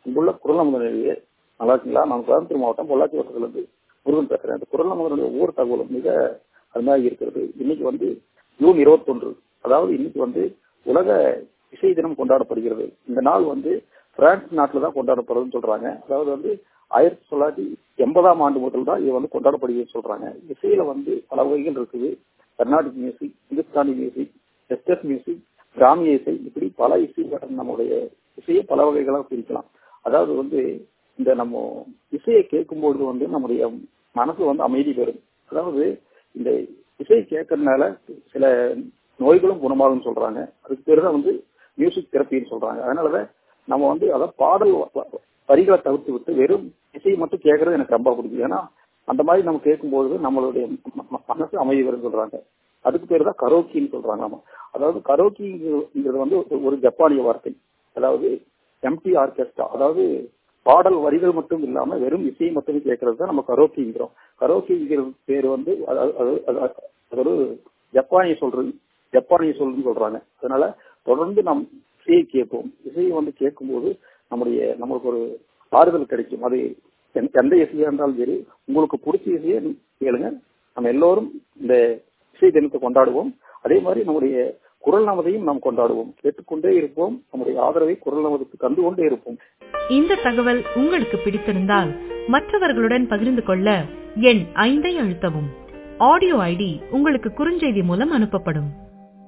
இங்குள்ள குரல் நமதனுடைய நல்லா இருக்குங்களா நான் கோயம்புத்தூர் மாவட்டம் பொள்ளாச்சி வட்டத்திலிருந்து முருகன் பேசுறேன் இந்த குரல் நமதனுடைய ஒவ்வொரு தகவலும் மிக அருமையாக இருக்கிறது இன்னைக்கு வந்து ஜூன் இருபத்தொன்று அதாவது இன்னைக்கு வந்து உலக இசை தினம் கொண்டாடப்படுகிறது இந்த நாள் வந்து பிரான்ஸ் நாட்டில் தான் கொண்டாடப்படுறதுன்னு சொல்றாங்க அதாவது வந்து ஆயிரத்தி தொள்ளாயிரத்தி எண்பதாம் ஆண்டு முதல் தான் இது வந்து கொண்டாடப்படுகிறது சொல்றாங்க இசையில வந்து பல வகைகள் இருக்குது Carnatic music Hindustani music western music கிராமிய இசை இப்படி பல இசை நம்முடைய இசையை பல வகைகளாக பிரிக்கலாம் அதாவது வந்து இந்த நம்ம இசையை கேட்கும்பொழுது வந்து நம்முடைய மனசு வந்து அமைதி பெறும் அதாவது இந்த இசை கேட்கறதுனால சில நோய்களும் குணமாகும் சொல்றாங்க அதுக்கு பேர் தான் வந்து மியூசிக் தெரப்பின்னு சொல்றாங்க அதனாலதான் நம்ம வந்து அதாவது பாடல் வரிகளை தவிர்த்து விட்டு வெறும் இசையை மட்டும் கேட்கறது எனக்கு ரொம்ப பிடிக்கும் ஏன்னா அந்த மாதிரி நம்ம கேட்கும்போது நம்மளுடைய மனசு அமைதி வரும் சொல்றாங்க அதுக்கு பேர் தான் கரோக்கின்னு சொல்றாங்க நம்ம அதாவது கரோக்கிங்கிறது வந்து ஒரு ஜப்பானிய வார்த்தை அதாவது எம்டி ஆர்கெஸ்ட்ரா அதாவது பாடல் வரிகள் மட்டும் இல்லாம வெறும் இசையை மட்டுமே கேட்கறது தான் நம்ம கரோக்கிங்கிறோம் கரோக்கிங்கிறது பேர் வந்து அது ஒரு ஜப்பானிய சொல்றது ஜப்பானிய சொல்லுன்னு சொல்றாங்க அதனால தொடர்ந்து நாம் இசையை கேட்போம் இசையை வந்து கேட்கும்போது நம்முடைய நம்மளுக்கு ஒரு ஆறுதல் கிடைக்கும் அது எந்த இசையா இருந்தாலும் சரி உங்களுக்கு பிடிச்ச இசையை கேளுங்க நம்ம எல்லோரும் இந்த இசை தினத்தை கொண்டாடுவோம் அதே மாதிரி நம்முடைய குரல் நமதையும் நாம் கொண்டாடுவோம் கேட்டுக்கொண்டே இருப்போம் நம்முடைய ஆதரவை குரல் நமதுக்கு தந்து கொண்டே இருப்போம் இந்த தகவல் உங்களுக்கு பிடித்திருந்தால் மற்றவர்களுடன் பகிர்ந்து கொள்ள எண் ஐந்தை அழுத்தவும் ஆடியோ ஐடி உங்களுக்கு குறுஞ்செய்தி மூலம் அனுப்பப்படும்